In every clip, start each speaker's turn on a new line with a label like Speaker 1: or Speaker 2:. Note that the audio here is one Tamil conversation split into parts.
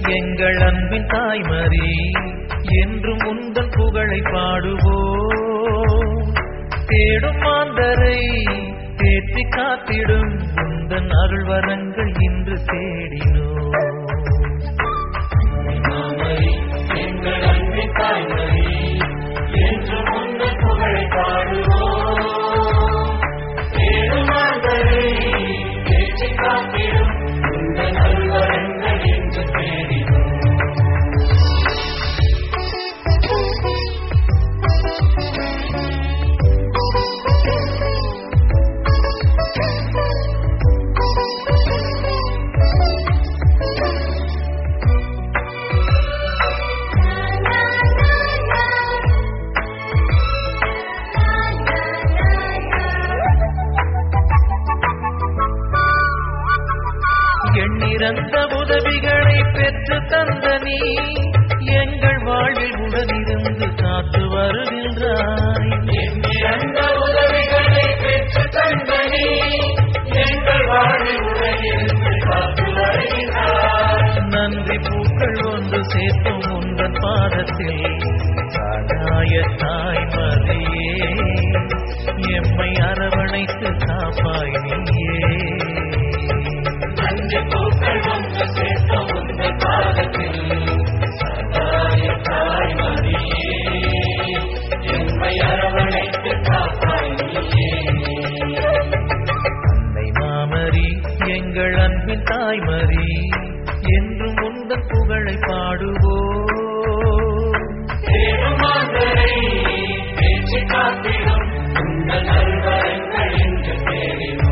Speaker 1: எங்கள் அன்பின் தாய்மறி என்றும் உந்தன் புகழை பாடுவோம் தேடும் மாந்தரை தேற்றி காத்திடும் உந்தன் அருள் வரங்கள் இன்று தேடினோம்
Speaker 2: மாமரி எங்கள் அன்பின் தாய்மரி என்றும் உந்தன் புகழை பாடுவோம் தேடுமாந்தரை பேச்சு காத்திடும் உந்தன் அருள்வரங்கள் என்று தேடினோம்
Speaker 1: எண்ணிறந்த உதவிகளை பெற்று தந்த நீ எங்கள் வாழ்வில் உடனிருந்து காத்து வருகின்றாய்
Speaker 2: எண்ணிறந்த உதவிகளை பெற்று தந்த நீ எங்கள் வாழ்வில் உலகிருந்து காத்து வருகிறார்
Speaker 1: நன்றி பூக்கள் ஒன்று சேர்த்தும் உந்தன் பாதத்தில் சாகாய தாய்மதியே எம்மை அரவணைத்து காப்பாய் நீயே
Speaker 2: நன்றி பூக்கள் ஒன்று சேர்த்த உங்கள் பாதத்தில் சதாய தாய்மதியே எம்மை அரவணைத்து காப்பாய் நீயே
Speaker 1: அன்னை மாமரி எங்கள் அன்பின் தாய்மரி என்றும் உந்தன் புகழை பாடுவோம்
Speaker 2: தேடுமாந்தரை பேச்சு காத்திடும் உங்கள் நல்வரங்கள் என்று தேடினோம்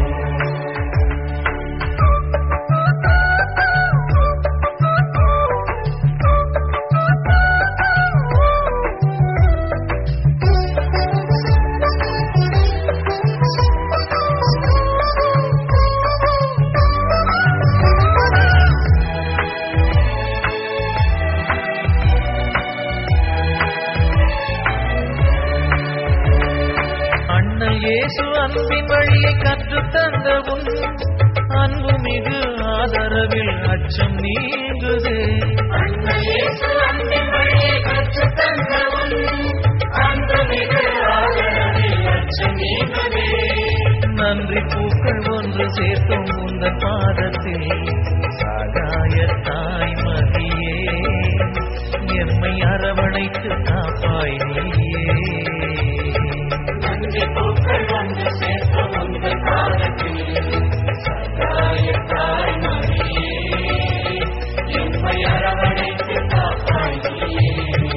Speaker 1: அண்ணல் இயேசு அன்பின் வழியை கற்றுத் தந்த உன் அன்பு மிகு ஆதரவில் அச்சம் நீங்குது
Speaker 2: இயேசு அன்பின் வழியை கற்றுத் தந்தவன், அந்த மிகு ஆதரவில் அச்சம் நீங்குதே.
Speaker 1: நன்றி பூக்கள் ஒன்று சேர்த்தும் உந்தன் பாதத்தில் சாகாய தாய்மதியே எம்மை அரவணைத்து காப்பாய் நீயே
Speaker 2: நன்றி பூக்கள் ஒன்று சேர்த்த உங்கள் பாதத்தில், சகாய தாய்மரியே, எம்மை அரவணைத்து காப்பாய் நீயே.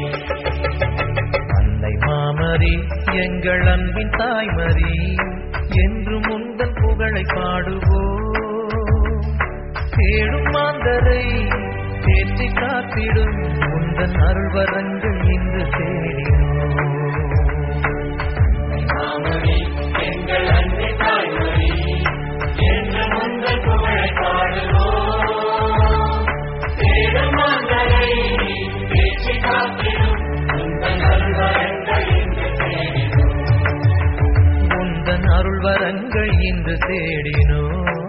Speaker 1: அன்னை மாமரி எங்கள் அன்பின் தாய்மரி என்றும் உந்தன் புகழை பாடுவோம் தேடும் மாந்தரை தேற்றி காத்திடும் உந்தன் அருள்வரங்கள் இன்று தேடினோம்
Speaker 2: மாமரி, எங்கள் அன்பு தாய்மரி, என்றும் உங்கள் புகழை பாடுவோம். தேடுமாந்தரை பேச்சு காத்திடும் உங்கள் நல்வரங்கள் என்று தேடினோம்.
Speaker 1: உந்தன் அருள்வரங்கள் இன்று தேடினோம்